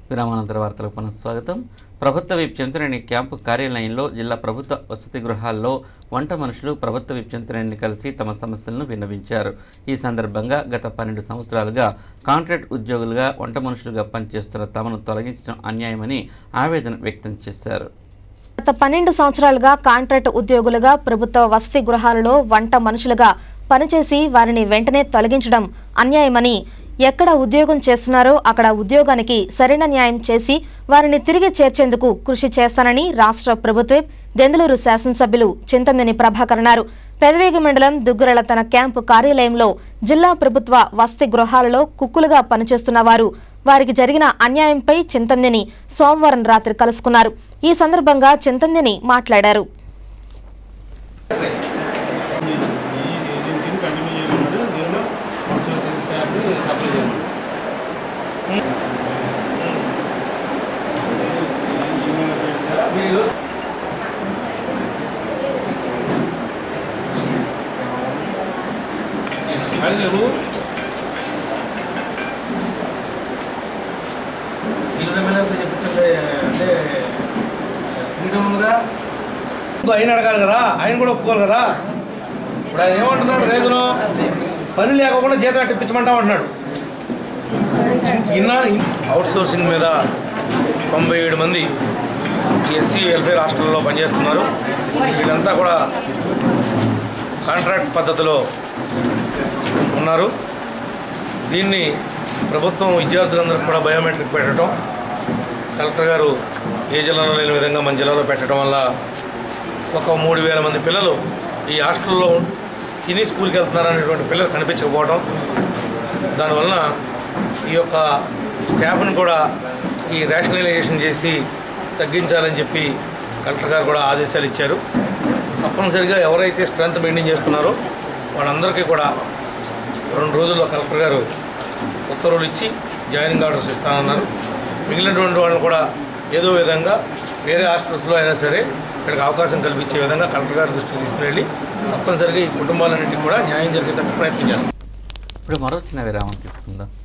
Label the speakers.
Speaker 1: విరామానంతర వార్తలకు పునః స్వాగతం ప్రభుత్వ విప్ చింతనేని క్యాంపు కార్యాలయంలో జిల్లా ప్రభుత్వ వసతి గృహాల్లో వంట మనుషులు ప్రభుత్వ విప్ చింతనేని కలిసి తమ సమస్యలను విన్నవించారు ఈ సందర్భంగా గత పన్నెండు సంవత్సరాలుగా కాంట్రాక్ట్ ఉద్యోగులుగా వంట మనుషులుగా పనిచేస్తున్న తమను తొలగించడం అన్యాయమని ఆవేదన వ్యక్తం చేశారు
Speaker 2: గత పన్నెండు సంవత్సరాలుగా కాంట్రాక్ట్ ఉద్యోగులుగా ప్రభుత్వ వసతి గృహాలలో వంట మనుషులుగా పనిచేసి వారిని వెంటనే తొలగించడం అన్యాయమని ఎక్కడ ఉద్యోగం చేస్తున్నారో అక్కడ ఉద్యోగానికి సరైన న్యాయం చేసి వారిని తిరిగి చేర్చేందుకు కృషి చేస్తానని రాష్ట్ర ప్రభుత్వం దెందులూరు శాసనసభ్యులు చింతమనేని ప్రభాకర్ అన్నారు పెదవేగి మండలం దుగ్గురల తన క్యాంపు కార్యాలయంలో జిల్లా ప్రభుత్వ వసతి గృహాలలో కుక్కులుగా పనిచేస్తున్న వారు వారికి జరిగిన అన్యాయంపై చింతమనేని సోమవారం రాత్రి కలుసుకున్నారు ఈ సందర్భంగా చింతమనేని మాట్లాడారు
Speaker 3: దీన్ని కంటిన్యూ చేయమన్నాడు దీనిలో కౌన్సిలర్ స్టాఫ్ సప్లై చేయమన్నాడు ఖాళీ లేవు ఇరవై మినిట్స్ చెప్తుంటే అంటే ఫ్రీడమ్ ఉందిగా ఆయన అడగాలి కదా ఆయన కూడా ఒప్పుకోవాలి కదా ఇప్పుడు ఆయన ఏమంటున్నాడు రైతులు పని లేకుండా జీతం అట్ట ఇప్పించమంటా అంటున్నాడు ఇన్న అవుట్ సోర్సింగ్ మీద తొంభై ఏడు మంది ఎస్సీ వెల్ఫేర్ హాస్టల్లో పనిచేస్తున్నారు వీళ్ళంతా కూడా కాంట్రాక్ట్ పద్ధతిలో ఉన్నారు దీన్ని ప్రభుత్వం విద్యార్థులందరికీ కూడా బయోమెట్రిక్ పెట్టడం కలెక్టర్ గారు ఏ జిల్లాలో లేని విధంగా మన జిల్లాలో పెట్టడం వల్ల ఒక మూడు వేల మంది పిల్లలు ఈ హాస్టల్లో తిని స్కూల్కి వెళ్తున్నారు అనేటువంటి పిల్లలు కనిపించకపోవడం దానివల్ల ఈ యొక్క స్టాఫ్ను కూడా ఈ రేషనలైజేషన్ చేసి తగ్గించాలని చెప్పి కలెక్టర్ గారు కూడా ఆదేశాలు ఇచ్చారు తప్పనిసరిగా ఎవరైతే స్ట్రెంత్ మెయింటైన్ చేస్తున్నారో వాళ్ళందరికీ కూడా రెండు రోజుల్లో కలెక్టర్ గారు ఉత్తర్వులు ఇచ్చి జాయినింగ్ ఆర్డర్స్ ఇస్తానన్నారు మిగిలినటువంటి వాళ్ళని కూడా ఏదో విధంగా వేరే హాస్పిటల్స్లో అయినా సరే ఇక్కడికి అవకాశం కల్పించే విధంగా కలెక్టర్ గారి దృష్టికి తీసుకుని వెళ్ళి తప్పనిసరిగా ఈ కుటుంబాలన్నింటికి కూడా న్యాయం జరిగేటట్టు ప్రయత్నం చేస్తాం
Speaker 1: ఇప్పుడు మరో చిన్న విరామం తీసుకుందాం